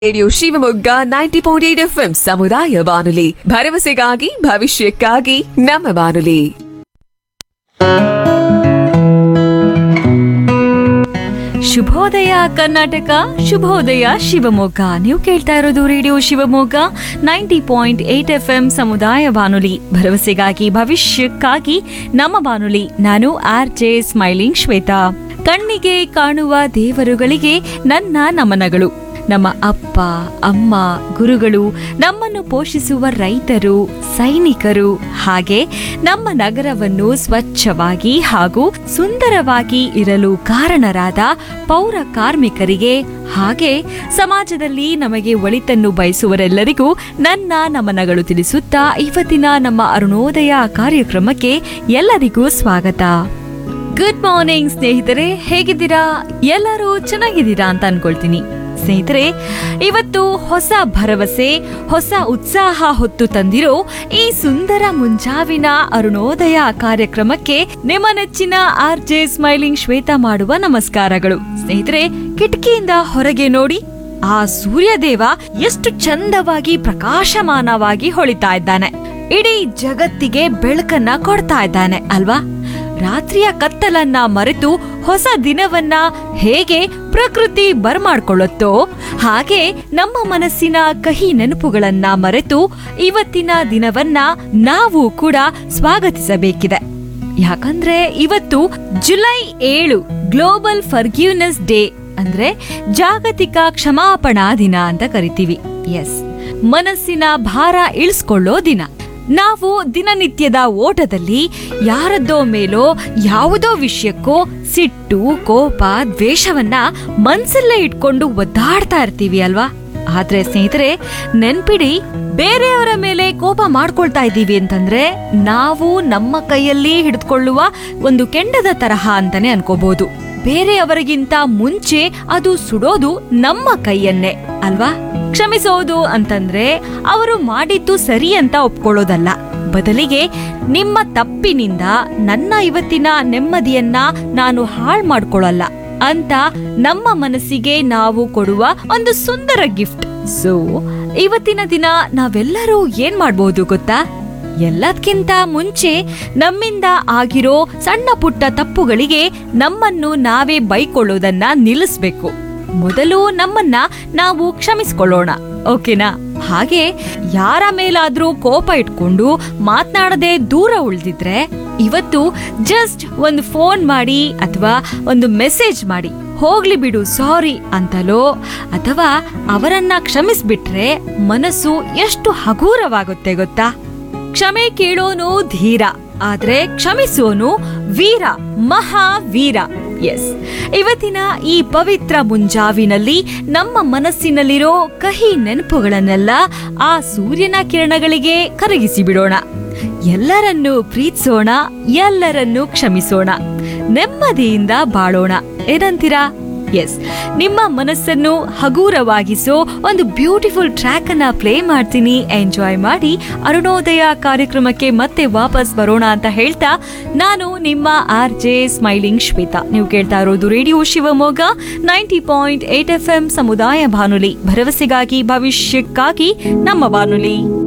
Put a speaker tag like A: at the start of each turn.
A: radio Shivamogga ninety point eight F ಸಮುದಾಯ ಬಾನುಲಿ ಭರವಸೆಗಾಗಿ ಭವಿಷ್ಯಕ್ಕಾಗಿ ನಮ್ಮ ಬಾನುಲಿ
B: ಶುಭೋದಯ ಕರ್ನಾಟಕ ಶುಭೋದಯ ಶಿವಮೊಗ್ಗ ನೀವು ಕೇಳ್ತಾ ಇರೋದು radio Shivamogga ninety point eight F M ಸಮುದಾಯ ಬಾನುಲಿ ಭರವಸೆಗಾಗಿ ಭವಿಷ್ಯಕ್ಕಾಗಿ ನಮ್ಮ ಬಾನುಲಿ ನಾನು ಆರ್ ಜೆ ಸ್ಮೈಲಿಂಗ್ ಶ್ವೇತಾ ಕಣ್ಣಿಗೆ ಕಾಣುವ ದೇವರುಗಳಿಗೆ ನನ್ನ ನಮನಗಳು ನಮ್ಮ ಅಪ್ಪ ಅಮ್ಮ ಗುರುಗಳು ನಮ್ಮನ್ನು ಪೋಷಿಸುವ ರೈತರು ಸೈನಿಕರು ಹಾಗೆ ನಮ್ಮ ನಗರವನ್ನು ಸ್ವಚ್ಛವಾಗಿ ಹಾಗೂ ಸುಂದರವಾಗಿ ಇರಲು ಕಾರಣರಾದ ಪೌರ ಕಾರ್ಮಿಕರಿಗೆ ಹಾಗೆ ಸಮಾಜದಲ್ಲಿ ನಮಗೆ ಒಳಿತನ್ನು ಬಯಸುವರೆಲ್ಲರಿಗೂ ನನ್ನ ನಮನಗಳು ತಿಳಿಸುತ್ತಾ ಇವತ್ತಿನ ನಮ್ಮ ಅರುಣೋದಯ ಕಾರ್ಯಕ್ರಮಕ್ಕೆ ಎಲ್ಲರಿಗೂ ಸ್ವಾಗತ ಗುಡ್ ಮಾರ್ನಿಂಗ್ ಸ್ನೇಹಿತರೆ ಹೇಗಿದ್ದೀರಾ ಎಲ್ಲರೂ ಚೆನ್ನಾಗಿದ್ದೀರಾ ಅಂತ ಅನ್ಕೊಳ್ತೀನಿ ಸ್ನೇಹಿತರೆ ಇವತ್ತು ಹೊಸ ಭರವಸೆ ಹೊಸ ಉತ್ಸಾಹ ಹೊತ್ತು ತಂದಿರೋ ಈ ಸುಂದರ ಮುಂಜಾವಿನ ಅರುಣೋದಯ ಕಾರ್ಯಕ್ರಮಕ್ಕೆ ನಿಮ್ಮ ನೆಚ್ಚಿನ ಆರ್ ಜೆ ಸ್ಮೈಲಿಂಗ್ ಶ್ವೇತಾ ಮಾಡುವ ನಮಸ್ಕಾರಗಳು ಸ್ನೇಹಿತರೆ ಕಿಟಕಿಯಿಂದ ಹೊರಗೆ ನೋಡಿ ಆ ಸೂರ್ಯದೇವ ಎಷ್ಟು ಚಂದವಾಗಿ ಪ್ರಕಾಶಮಾನವಾಗಿ ಹೊಳಿತಾ ಇದ್ದಾನೆ ಇಡೀ ಜಗತ್ತಿಗೆ ಬೆಳಕನ್ನ ಕೊಡ್ತಾ ಇದ್ದಾನೆ ಅಲ್ವಾ ರಾತ್ರಿಯ ಕತ್ತಲನ್ನ ಮರೆತು ಹೊಸ ದಿನವನ್ನ ಹೇಗೆ ಪ್ರಕೃತಿ ಬರ್ಮಾಡ್ಕೊಳ್ಳುತ್ತೋ ಹಾಗೆ ನಮ್ಮ ಮನಸ್ಸಿನ ಕಹಿ ನೆನಪುಗಳನ್ನ ಮರೆತು ಇವತ್ತಿನ ದಿನವನ್ನ ನಾವು ಕೂಡ ಸ್ವಾಗತಿಸಬೇಕಿದೆ ಯಾಕಂದ್ರೆ ಇವತ್ತು ಜುಲೈ ಏಳು ಗ್ಲೋಬಲ್ ಫರ್ಗ್ಯೂನೆಸ್ ಡೇ ಅಂದ್ರೆ ಜಾಗತಿಕ ಕ್ಷಮಾಪಣಾ ದಿನ ಅಂತ ಕರಿತೀವಿ ಎಸ್ ಮನಸ್ಸಿನ ಭಾರ ಇಳಿಸ್ಕೊಳ್ಳೋ ದಿನ ನಾವು ದಿನನಿತ್ಯದ ಓಟದಲ್ಲಿ ಯಾರದ್ದೋ ಮೇಲೋ ಯಾವುದೋ ವಿಷಯಕ್ಕೋ ಸಿಟ್ಟು ಕೋಪ ದ್ವೇಷವನ್ನ ಮನ್ಸಲ್ಲೇ ಇಟ್ಕೊಂಡು ಒದ್ದಾಡ್ತಾ ಇರ್ತೀವಿ ಅಲ್ವಾ ಆದ್ರೆ ಸ್ನೇಹಿತರೆ ನೆನ್ಪಿಡಿ ಬೇರೆಯವರ ಮೇಲೆ ಕೋಪ ಮಾಡ್ಕೊಳ್ತಾ ಇದ್ದೀವಿ ಅಂತಂದ್ರೆ ನಾವು ನಮ್ಮ ಕೈಯಲ್ಲಿ ಹಿಡಿದುಕೊಳ್ಳುವ ಒಂದು ಕೆಂಡದ ತರಹ ಅಂತಾನೆ ಅನ್ಕೋಬಹುದು ಬೇರೆಯವರಿಗಿಂತ ಮುಂಚೆ ಅದು ಸುಡೋದು ನಮ್ಮ ಕೈಯನ್ನೇ ಅಲ್ವಾ ಕ್ಷಮಿಸೋದು ಅಂತಂದ್ರೆ ಅವರು ಮಾಡಿದ್ದು ಸರಿ ಅಂತ ಒಪ್ಕೊಳ್ಳೋದಲ್ಲ ಬದಲಿಗೆ ನಿಮ್ಮ ತಪ್ಪಿನಿಂದ ನನ್ನ ಇವತ್ತಿನ ನೆಮ್ಮದಿಯನ್ನ ನಾನು ಹಾಳು ಮಾಡ್ಕೊಳ್ಳಲ್ಲ ಅಂತ ನಮ್ಮ ಮನಸ್ಸಿಗೆ ನಾವು ಕೊಡುವ ಒಂದು ಸುಂದರ ಗಿಫ್ಟ್ ಸೊ ಇವತ್ತಿನ ದಿನ ನಾವೆಲ್ಲರೂ ಏನ್ ಮಾಡ್ಬೋದು ಗೊತ್ತಾ ಎಲ್ಲದಕ್ಕಿಂತ ಮುಂಚೆ ನಮ್ಮಿಂದ ಆಗಿರೋ ಸಣ್ಣ ಪುಟ್ಟ ತಪ್ಪುಗಳಿಗೆ ನಮ್ಮನ್ನು ನಾವೇ ಬೈಕೊಳ್ಳೋದನ್ನ ನಿಲ್ಲಿಸ್ಬೇಕು ಮೊದಲು ನಮ್ಮನ್ನ ನಾವು ಕ್ಷಮಿಸ್ಕೊಳ್ಳೋಣ ಓಕೆನಾ ಹಾಗೆ ಯಾರ ಮೇಲಾದ್ರೂ ಕೋಪ ಇಟ್ಕೊಂಡು ಮಾತನಾಡದೆ ದೂರ ಉಳಿದಿದ್ರೆ ಇವತ್ತು ಜಸ್ಟ್ ಒಂದು ಫೋನ್ ಮಾಡಿ ಅಥವಾ ಒಂದು ಮೆಸೇಜ್ ಮಾಡಿ ಹೋಗ್ಲಿ ಬಿಡು ಸಾರಿ ಅಂತಲೋ ಅಥವಾ ಅವರನ್ನ ಕ್ಷಮಿಸ್ಬಿಟ್ರೆ ಮನಸ್ಸು ಎಷ್ಟು ಹಗೂರವಾಗುತ್ತೆ ಗೊತ್ತಾ ಕ್ಷಮೆ ಕೇಳೋನು ಧೀರ ಆದ್ರೆ ಕ್ಷಮಿಸೋನು ವೀರ ಮಹಾವೀರ ಎಸ್ ಇವತ್ತಿನ ಈ ಪವಿತ್ರ ಮುಂಜಾವಿನಲ್ಲಿ ನಮ್ಮ ಮನಸ್ಸಿನಲ್ಲಿರೋ ಕಹಿ ನೆನಪುಗಳನ್ನೆಲ್ಲ ಆ ಸೂರ್ಯನ ಕಿರಣಗಳಿಗೆ ಕರಗಿಸಿ ಬಿಡೋಣ ಎಲ್ಲರನ್ನೂ ಪ್ರೀತಿಸೋಣ ಎಲ್ಲರನ್ನೂ ಕ್ಷಮಿಸೋಣ ನೆಮ್ಮದಿಯಿಂದ ಬಾಳೋಣ ಏನಂತೀರಾ ಎಸ್ ನಿಮ್ಮ ಮನಸ್ಸನ್ನು ಹಗೂರವಾಗಿಸೋ ಒಂದು ಬ್ಯೂಟಿಫುಲ್ ಟ್ರ್ಯಾಕ್ ಅನ್ನ ಪ್ಲೇ ಮಾಡ್ತೀನಿ ಎಂಜಾಯ್ ಮಾಡಿ ಅರುಣೋದಯ ಕಾರ್ಯಕ್ರಮಕ್ಕೆ ಮತ್ತೆ ವಾಪಸ್ ಬರೋಣ ಅಂತ ಹೇಳ್ತಾ ನಾನು ನಿಮ್ಮ ಆರ್ ಜೆ ಸ್ಮೈಲಿಂಗ್ ಶ್ವೇತಾ ನೀವು ಕೇಳ್ತಾ ಇರೋದು radio Shivamogga ninety point eight F M ಸಮುದಾಯ ಬಾನುಲಿ ಭರವಸೆಗಾಗಿ ಭವಿಷ್ಯಕ್ಕಾಗಿ ನಮ್ಮ ಬಾನುಲಿ